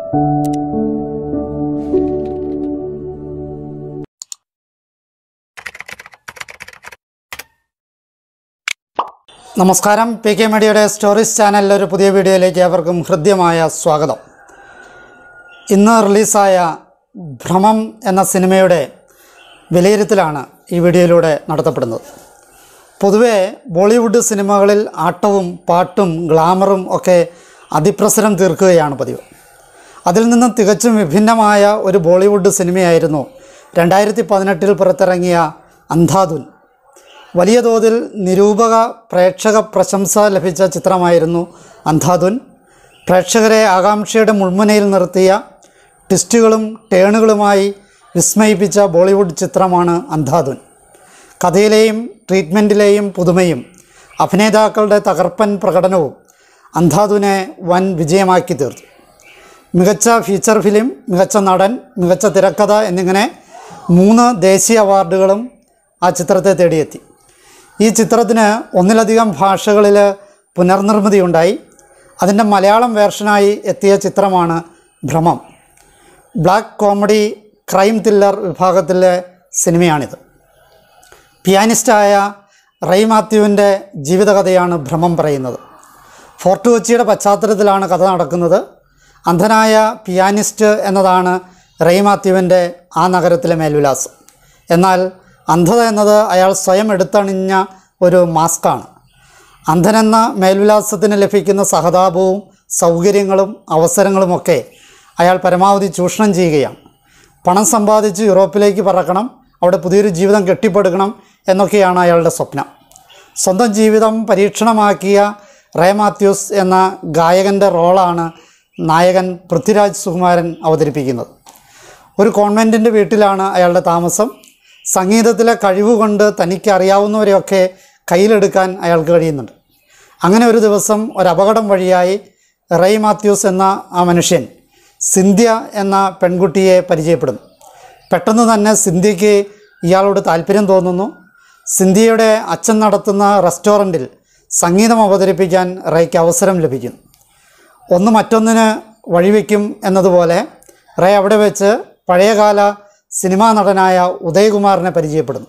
നമസ്കാരം P K മീഡിയയുടെ stories ചാനലിലെ ഒരു പുതിയ വീഡിയോയിലേക്ക് ഏവർക്കും ഹൃദ്യമായ സ്വാഗതം ഇന്ന് റിലീസായ ഭ്രമം എന്ന സിനിമയുടെ വിലയിരുത്തലാണ് ഈ വീഡിയോയിലൂടെ നടത്തപ്പെടുന്നത് പൊതുവേ ബോളിവുഡ് സിനിമകളിൽ ആട്ടവും പാട്ടും ഗ്ലാമറും ഒക്കെ അതിപ്രസരം തീർക്കുകയാണ് പതിവ് അതിൽ നിന്നും തികച്ചും വിഭിന്നമായ ഒരു ബോളിവുഡ് സിനിമയായിരുന്നു രണ്ടായിരത്തി പതിനെട്ടിൽ പുറത്തിറങ്ങിയ അന്ധാധുൻ വലിയ തോതിൽ നിരൂപക പ്രേക്ഷക പ്രശംസ ലഭിച്ച ചിത്രമായിരുന്നു അന്ധാധുൻ പ്രേക്ഷകരെ ആകാംക്ഷയുടെ മുൾമുനയിൽ നിർത്തിയ ട്വിസ്റ്റുകളും ടേണുകളുമായി വിസ്മയിപ്പിച്ച ബോളിവുഡ് ചിത്രമാണ് അന്ധാധുൻ കഥയിലെയും ട്രീറ്റ്മെൻറ്റിലെയും പുതുമയും അഭിനേതാക്കളുടെ തകർപ്പൻ പ്രകടനവും അന്ധാധുനെ വൻ വിജയമാക്കി തീർത്തു മികച്ച ഫീച്ചർ ഫിലിം മികച്ച നടൻ മികച്ച തിരക്കഥ എന്നിങ്ങനെ മൂന്ന് ദേശീയ അവാർഡുകളും ആ ചിത്രത്തെ തേടിയെത്തി ഈ ചിത്രത്തിന് ഒന്നിലധികം ഭാഷകളിൽ പുനർനിർമ്മിതി ഉണ്ടായി അതിൻ്റെ മലയാളം വേർഷനായി എത്തിയ ചിത്രമാണ് ഭ്രമം ബ്ലാക്ക് കോമഡി ക്രൈം ത്രില്ലർ വിഭാഗത്തിലെ സിനിമയാണിത് പിയാനിസ്റ്റായ റൈ മാത്യുവിൻ്റെ ജീവിതകഥയാണ് ഭ്രമം പറയുന്നത് ഫോർട്ട് കൊച്ചിയുടെ പശ്ചാത്തലത്തിലാണ് കഥ നടക്കുന്നത് അന്ധനായ പിയാനിസ്റ്റ് എന്നതാണ് റൈ മാത്യുവിൻ്റെ ആ നഗരത്തിലെ മേൽവിലാസം എന്നാൽ അന്ധത എന്നത് അയാൾ സ്വയം എടുത്തണിഞ്ഞ ഒരു മാസ്കാണ് അന്ധനെന്ന മേൽവിലാസത്തിന് ലഭിക്കുന്ന സഹതാപവും സൗകര്യങ്ങളും അവസരങ്ങളുമൊക്കെ അയാൾ പരമാവധി ചൂഷണം ചെയ്യുകയാണ് പണം സമ്പാദിച്ച് യൂറോപ്പിലേക്ക് പറക്കണം അവിടെ പുതിയൊരു ജീവിതം കെട്ടിപ്പടുക്കണം എന്നൊക്കെയാണ് അയാളുടെ സ്വപ്നം സ്വന്തം ജീവിതം പരീക്ഷണമാക്കിയ റേ മാത്യൂസ് എന്ന ഗായകൻ്റെ റോളാണ് നായകൻ പൃഥ്വിരാജ് സുകുമാരൻ അവതരിപ്പിക്കുന്നത് ഒരു കോൺവെൻറ്റിൻ്റെ വീട്ടിലാണ് അയാളുടെ താമസം സംഗീതത്തിലെ കഴിവുകൊണ്ട് തനിക്ക് അറിയാവുന്നവരെയൊക്കെ കയ്യിലെടുക്കാൻ അയാൾക്ക് കഴിയുന്നുണ്ട് അങ്ങനെ ഒരു ദിവസം ഒരു അപകടം വഴിയായി റൈ മാത്യൂസ് എന്ന ആ മനുഷ്യൻ സിന്ധ്യ എന്ന പെൺകുട്ടിയെ പരിചയപ്പെടുന്നു പെട്ടെന്ന് തന്നെ സിന്ധ്യയ്ക്ക് ഇയാളോട് താല്പര്യം തോന്നുന്നു സിന്ധ്യയുടെ അച്ഛൻ നടത്തുന്ന റെസ്റ്റോറൻറ്റിൽ സംഗീതം അവതരിപ്പിക്കാൻ റേയ്ക്ക് അവസരം ലഭിക്കുന്നു ഒന്ന് മറ്റൊന്നിന് വഴിവെക്കും എന്നതുപോലെ റേ അവിടെ വെച്ച് പഴയകാല സിനിമാ നടനായ ഉദയകുമാറിനെ പരിചയപ്പെടുന്നു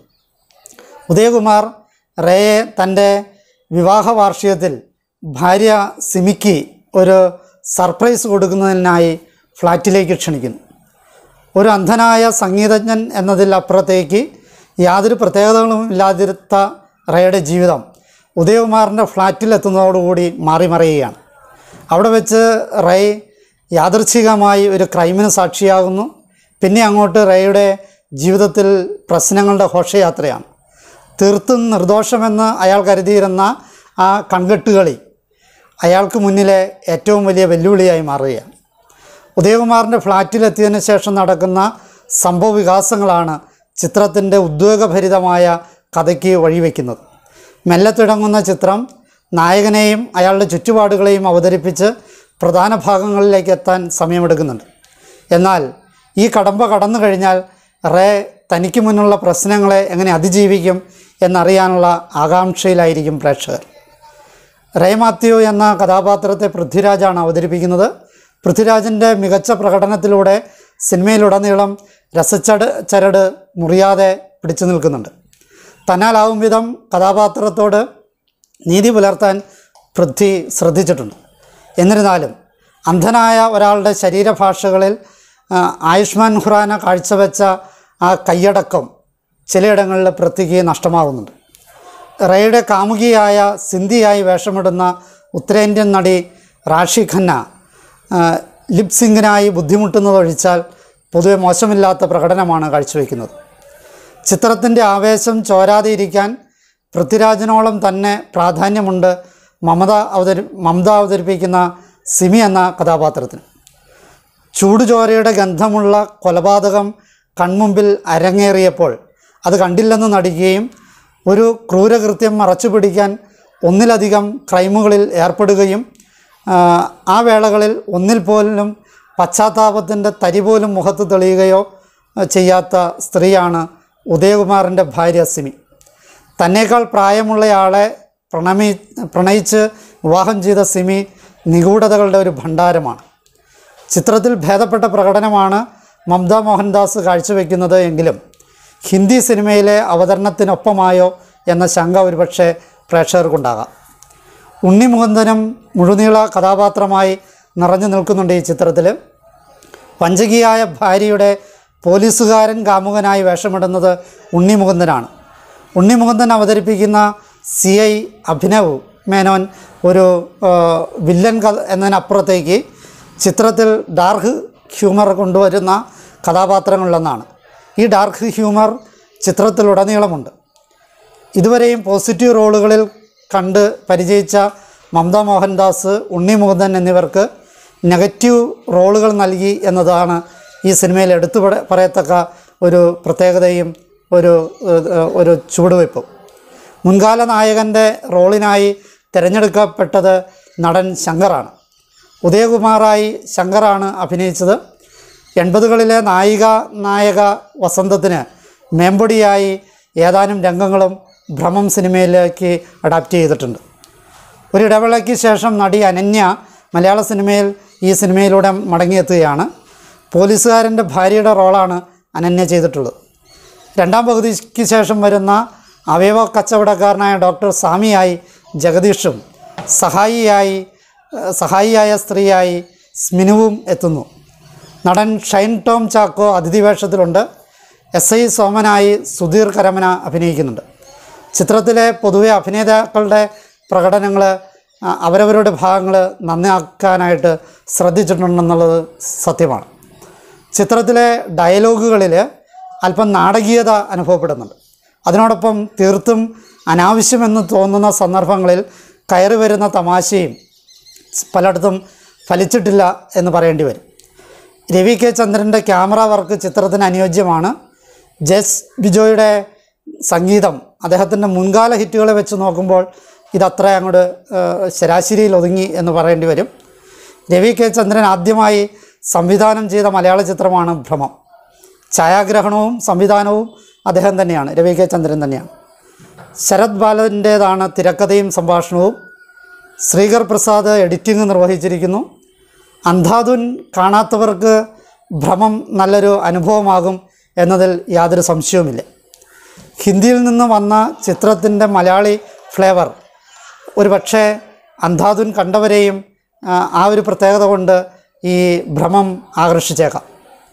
ഉദയകുമാർ റേയെ തൻ്റെ വിവാഹ വാർഷികത്തിൽ ഭാര്യ സിമിക്ക് ഒരു സർപ്രൈസ് കൊടുക്കുന്നതിനായി ഫ്ലാറ്റിലേക്ക് ക്ഷണിക്കുന്നു ഒരു അന്ധനായ സംഗീതജ്ഞൻ എന്നതിൽ അപ്പുറത്തേക്ക് യാതൊരു പ്രത്യേകതകളും ഇല്ലാതിരുത്ത റേയുടെ ജീവിതം ഉദയകുമാറിൻ്റെ ഫ്ലാറ്റിലെത്തുന്നതോടുകൂടി മാറി മറിയുകയാണ് അവിടെ വെച്ച് റേ യാദൃച്ഛികമായി ഒരു ക്രൈമിന് സാക്ഷിയാകുന്നു പിന്നെ അങ്ങോട്ട് റേയുടെ ജീവിതത്തിൽ പ്രശ്നങ്ങളുടെ ഘോഷയാത്രയാണ് തീർത്തും നിർദോഷമെന്ന് അയാൾ കരുതിയിരുന്ന ആ കൺകെട്ടുകളി അയാൾക്ക് മുന്നിലെ ഏറ്റവും വലിയ വെല്ലുവിളിയായി മാറുകയാണ് ഉദയകുമാറിൻ്റെ ഫ്ലാറ്റിലെത്തിയതിന് ശേഷം നടക്കുന്ന സംഭവ വികാസങ്ങളാണ് ചിത്രത്തിൻ്റെ ഉദ്വേഗഭരിതമായ കഥയ്ക്ക് വഴിവെക്കുന്നത് മെല്ലെ തുടങ്ങുന്ന ചിത്രം നായകനെയും അയാളുടെ ചുറ്റുപാടുകളെയും അവതരിപ്പിച്ച് പ്രധാന ഭാഗങ്ങളിലേക്ക് എത്താൻ സമയമെടുക്കുന്നുണ്ട് എന്നാൽ ഈ കടമ്പ കടന്നു കഴിഞ്ഞാൽ റേ തനിക്ക് മുന്നുള്ള പ്രശ്നങ്ങളെ എങ്ങനെ അതിജീവിക്കും എന്നറിയാനുള്ള ആകാംക്ഷയിലായിരിക്കും പ്രേക്ഷകർ റേ മാത്യു എന്ന കഥാപാത്രത്തെ പൃഥ്വിരാജാണ് അവതരിപ്പിക്കുന്നത് പൃഥ്വിരാജിൻ്റെ മികച്ച പ്രകടനത്തിലൂടെ സിനിമയിലുടനീളം രസച്ചട് ചരട് മുറിയാതെ പിടിച്ചു നിൽക്കുന്നുണ്ട് തന്നാലാവും വിധം കഥാപാത്രത്തോട് നീതി പുലർത്താൻ പൃഥ്വി ശ്രദ്ധിച്ചിട്ടുണ്ട് എന്നിരുന്നാലും അന്ധനായ ഒരാളുടെ ശരീരഭാഷകളിൽ ആ, ആയുഷ്മാൻ ഖുറാന കാഴ്ചവെച്ച ആ കൈയടക്കം ചിലയിടങ്ങളിൽ പൃഥ്വിക്ക് നഷ്ടമാകുന്നുണ്ട് റേയുടെ കാമുകിയായ സിന്ധിയായി വേഷമിടുന്ന ഉത്തരേന്ത്യൻ നടി റാഷി ഖന്ന ലിപ്സിങ്ങിനായി ബുദ്ധിമുട്ടുന്നതൊഴിച്ചാൽ പൊതുവെ മോശമില്ലാത്ത പ്രകടനമാണ് കാഴ്ചവെക്കുന്നത് ചിത്രത്തിൻ്റെ ആവേശം ചോരാതെ ഇരിക്കാൻ പൃഥ്വിരാജിനോളം തന്നെ പ്രാധാന്യമുണ്ട് മമത അവതരി മമത അവതരിപ്പിക്കുന്ന സിമി എന്ന കഥാപാത്രത്തിന് ചൂടുചോരയുടെ ഗന്ധമുള്ള കൊലപാതകം കൺമുമ്പിൽ അരങ്ങേറിയപ്പോൾ അത് കണ്ടില്ലെന്ന് നടിക്കുകയും ഒരു ക്രൂരകൃത്യം മറച്ചു പിടിക്കാൻ ഒന്നിലധികം ക്രൈമുകളിൽ ഏർപ്പെടുകയും ആ, ആ വേളകളിൽ ഒന്നിൽ പോലും പശ്ചാത്താപത്തിൻ്റെ തരി പോലും മുഖത്ത് തെളിയുകയോ ആ, ചെയ്യാത്ത സ്ത്രീയാണ് ഉദയകുമാറിൻ്റെ ഭാര്യ സിമി തന്നേക്കാൾ പ്രായമുള്ളയാളെ പ്രണമി പ്രണയിച്ച് വിവാഹം ചെയ്ത സിമി നിഗൂഢതകളുടെ ഒരു ഭണ്ഡാരമാണ് ചിത്രത്തിൽ ഭേദപ്പെട്ട പ്രകടനമാണ് മമത മോഹൻദാസ് കാഴ്ചവെക്കുന്നത് എങ്കിലും ഹിന്ദി സിനിമയിലെ അവതരണത്തിനൊപ്പമായോ എന്ന ശങ്ക ഒരുപക്ഷെ പ്രേക്ഷകർക്കുണ്ടാകാം ഉണ്ണി മുകുന്ദനും മുഴുനീള കഥാപാത്രമായി നിറഞ്ഞു നിൽക്കുന്നുണ്ട് ഈ ചിത്രത്തിൽ വഞ്ചകിയായ ഭാര്യയുടെ പോലീസുകാരൻ കാമുകനായി വേഷമിടുന്നത് ഉണ്ണി മുകുന്ദനാണ് ഉണ്ണി മുകുന്ദൻ അവതരിപ്പിക്കുന്ന സി ഐ അഭിനവ് മേനോൻ ഒരു ആ, വില്ലൻ കഥ എന്നതിനപ്പുറത്തേക്ക് ചിത്രത്തിൽ ഡാർക്ക് ഹ്യൂമർ കൊണ്ടുവരുന്ന കഥാപാത്രങ്ങളിലൊന്നാണ് ഈ ഡാർക്ക് ഹ്യൂമർ ചിത്രത്തിലുടനീളമുണ്ട് ഇതുവരെയും പോസിറ്റീവ് റോളുകളിൽ കണ്ട് പരിചയിച്ച മമത മോഹൻദാസ് ഉണ്ണി മുകുന്ദൻ എന്നിവർക്ക് നെഗറ്റീവ് റോളുകൾ നൽകി എന്നതാണ് ഈ സിനിമയിൽ എടുത്തു പറ- പറയത്തക്ക ഒരു പ്രത്യേകതയും ഒരു ഏഹ്, ഒരു ചുവടുവയ്പ്പും മുൻകാല നായകൻ്റെ റോളിനായി തിരഞ്ഞെടുക്കപ്പെട്ടത് നടൻ ശങ്കറാണ് ഉദയകുമാറായി ശങ്കറാണ് അഭിനയിച്ചത് എൺപതുകളിലെ നായിക നായക വസന്തത്തിന് മേമ്പൊടിയായി ഏതാനും രംഗങ്ങളും ഭ്രമം സിനിമയിലേക്ക് അഡാപ്റ്റ് ചെയ്തിട്ടുണ്ട് ഒരു ഇടവേളയ്ക്ക് ശേഷം നടി അനന്യ മലയാള സിനിമയിൽ ഈ സിനിമയിലൂടെ മടങ്ങിയെത്തുകയാണ് പോലീസുകാരൻ്റെ ഭാര്യയുടെ റോളാണ് അനന്യ ചെയ്തിട്ടുള്ളത് രണ്ടാം പകുതിക്ക് ശേഷം വരുന്ന അവയവ കച്ചവടക്കാരനായ ഡോക്ടർ സാമിയായി ജഗദീഷും സഹായിയായി ഏഹ് സഹായിയായ സ്ത്രീയായി സ്മിനുവും എത്തുന്നു നടൻ ഷൈൻ ടോം ചാക്കോ അതിഥി വേഷത്തിലുണ്ട് എസ് ഐ സോമനായി സുധീർ കരമന അഭിനയിക്കുന്നുണ്ട് ചിത്രത്തിലെ പൊതുവെ അഭിനേതാക്കളുടെ പ്രകടനങ്ങൾ അവരവരുടെ ഭാഗങ്ങൾ നന്നാക്കാനായിട്ട് ശ്രദ്ധിച്ചിട്ടുണ്ടെന്നുള്ളത് സത്യമാണ് ചിത്രത്തിലെ ഡയലോഗുകളിൽ അല്പം നാടകീയത അനുഭവപ്പെടുന്നുണ്ട് അതിനോടൊപ്പം തീർത്തും അനാവശ്യമെന്ന് തോന്നുന്ന സന്ദർഭങ്ങളിൽ കയറി വരുന്ന തമാശയും പലയിടത്തും ഫലിച്ചിട്ടില്ല എന്ന് പറയേണ്ടി വരും രവി കെ ചന്ദ്രൻ്റെ ക്യാമറ വർക്ക് ചിത്രത്തിന് അനുയോജ്യമാണ് ജസ് ബിജോയുടെ സംഗീതം അദ്ദേഹത്തിൻ്റെ മുൻകാല ഹിറ്റുകളെ വെച്ച് നോക്കുമ്പോൾ ഇതത്ര അങ്ങോട്ട് ഏഹ്, ശരാശരിയിൽ ഒതുങ്ങി എന്ന് പറയേണ്ടി വരും രവി കെ ചന്ദ്രൻ ആദ്യമായി സംവിധാനം ചെയ്ത മലയാള ചിത്രമാണ് ഭ്രമം ഛായാഗ്രഹണവും സംവിധാനവും അദ്ദേഹം തന്നെയാണ് രവി കെ ചന്ദ്രൻ തന്നെയാണ് ശരത് ബാലൻ്റേതാണ് തിരക്കഥയും സംഭാഷണവും ശ്രീകർ പ്രസാദ് എഡിറ്റിംഗ് നിർവഹിച്ചിരിക്കുന്നു അന്ധാധുൻ കാണാത്തവർക്ക് ഭ്രമം നല്ലൊരു അനുഭവമാകും എന്നതിൽ യാതൊരു സംശയവുമില്ല ഹിന്ദിയിൽ നിന്ന് വന്ന ചിത്രത്തിൻ്റെ മലയാളി ഫ്ലേവർ ഒരുപക്ഷെ അന്ധാധുൻ കണ്ടവരെയും ആ, ആ ഒരു പ്രത്യേകത കൊണ്ട് ഈ ഭ്രമം ആകർഷിച്ചേക്കാം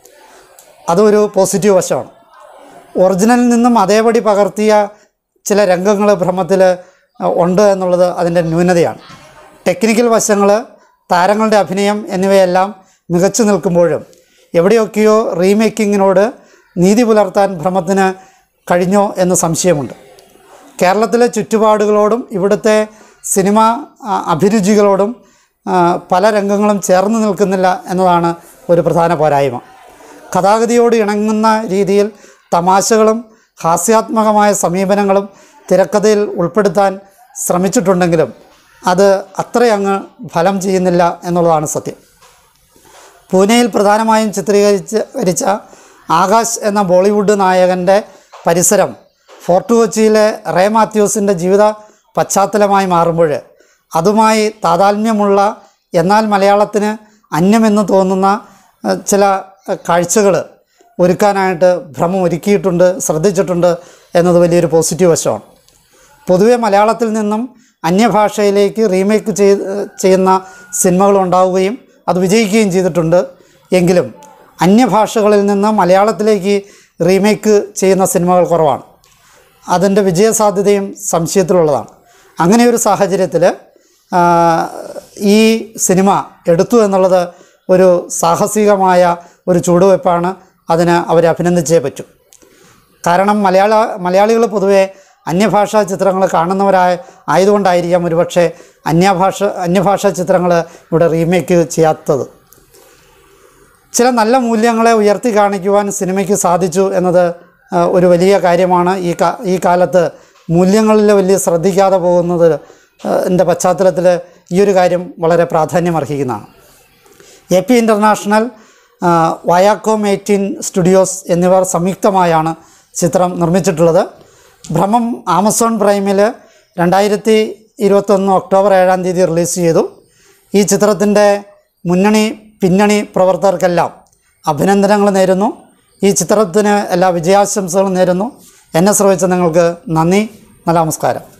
അതൊരു പോസിറ്റീവ് വശമാണ് ഒറിജിനലിൽ നിന്നും അതേപടി പകർത്തിയ ചില രംഗങ്ങൾ ഭ്രമത്തിൽ ഉണ്ട് എന്നുള്ളത് അതിൻ്റെ ന്യൂനതയാണ് ടെക്നിക്കൽ വശങ്ങൾ താരങ്ങളുടെ അഭിനയം എന്നിവയെല്ലാം മികച്ചു നിൽക്കുമ്പോഴും എവിടെയൊക്കെയോ റീമേക്കിങ്ങിനോട് നീതി പുലർത്താൻ ഭ്രമത്തിന് കഴിഞ്ഞോ എന്ന് സംശയമുണ്ട് കേരളത്തിലെ ചുറ്റുപാടുകളോടും ഇവിടുത്തെ സിനിമ ആ, അഭിരുചികളോടും ആ, പല രംഗങ്ങളും ചേർന്ന് നിൽക്കുന്നില്ല എന്നതാണ് ഒരു പ്രധാന പോരായ്മ കഥാഗതിയോട് ഇണങ്ങുന്ന രീതിയിൽ തമാശകളും ഹാസ്യാത്മകമായ സമീപനങ്ങളും തിരക്കഥയിൽ ഉൾപ്പെടുത്താൻ ശ്രമിച്ചിട്ടുണ്ടെങ്കിലും അത് അത്രയങ്ങ് ഫലം ചെയ്യുന്നില്ല എന്നുള്ളതാണ് സത്യം പൂനെയിൽ പ്രധാനമായും ചിത്രീകരിച്ച് കരിച്ച ആകാശ് എന്ന ബോളിവുഡ് നായകൻ്റെ പരിസരം ഫോർട്ട് കൊച്ചിയിലെ റേ മാത്യൂസിൻ്റെ ജീവിത പശ്ചാത്തലമായി മാറുമ്പോൾ അതുമായി താതാത്മ്യമുള്ള എന്നാൽ മലയാളത്തിന് അന്യമെന്ന് തോന്നുന്ന ഏഹ്, ചില കാഴ്ചകൾ ഒരുക്കാനായിട്ട് ഭ്രമം ഒരുക്കിയിട്ടുണ്ട് ശ്രദ്ധിച്ചിട്ടുണ്ട് എന്നത് വലിയൊരു പോസിറ്റീവ് വശമാണ് പൊതുവെ മലയാളത്തിൽ നിന്നും അന്യഭാഷയിലേക്ക് റീമേക്ക് ചെയ്ത് ചെയ്യുന്ന സിനിമകൾ ഉണ്ടാവുകയും അത് വിജയിക്കുകയും ചെയ്തിട്ടുണ്ട് എങ്കിലും അന്യഭാഷകളിൽ നിന്ന് മലയാളത്തിലേക്ക് റീമേക്ക് ചെയ്യുന്ന സിനിമകൾ കുറവാണ് അതിൻ്റെ വിജയസാധ്യതയും സംശയത്തിലുള്ളതാണ് അങ്ങനെ ഒരു സാഹചര്യത്തിൽ ഈ സിനിമ എടുത്തു എന്നുള്ളത് ഒരു സാഹസികമായ ഒരു ചുവടുവയ്പ്പാണ് അതിന് അവരെ അഭിനന്ദിച്ചേ പറ്റൂ കാരണം മലയാള മലയാളികൾ പൊതുവെ അന്യഭാഷാ ചിത്രങ്ങൾ കാണുന്നവരായ ആയതുകൊണ്ടായിരിക്കാം ഒരുപക്ഷെ അന്യഭാഷ അന്യഭാഷാ ചിത്രങ്ങൾ ഇവിടെ റീമേക്ക് ചെയ്യാത്തത് ചില നല്ല മൂല്യങ്ങളെ ഉയർത്തി കാണിക്കുവാൻ സിനിമയ്ക്ക് സാധിച്ചു എന്നത് ആ, ഒരു വലിയ കാര്യമാണ് ഈ കാ ഈ കാലത്ത് മൂല്യങ്ങളിൽ വലിയ ശ്രദ്ധിക്കാതെ പോകുന്നത് എൻ്റെ പശ്ചാത്തലത്തിൽ ഈ ഒരു കാര്യം വളരെ പ്രാധാന്യം അർഹിക്കുന്നതാണ് A P International Viacom eighteen studios എന്നിവർ സംയുക്തമായാണ് ചിത്രം നിർമ്മിച്ചിട്ടുള്ളത് ഭ്രമം ആമസോൺ പ്രൈമിൽ രണ്ടായിരത്തി ഇരുപത്തൊന്ന് ഒക്ടോബർ ഏഴാം തീയതി റിലീസ് ചെയ്തു ഈ ചിത്രത്തിൻ്റെ മുന്നണി പിന്നണി പ്രവർത്തകർക്കെല്ലാം അഭിനന്ദനങ്ങൾ നേരുന്നു ഈ ചിത്രത്തിന് എല്ലാ വിജയാശംസകളും നേരുന്നു എന്നെ ശ്രമിച്ച നിങ്ങൾക്ക് നന്ദി നല്ല നമസ്കാരം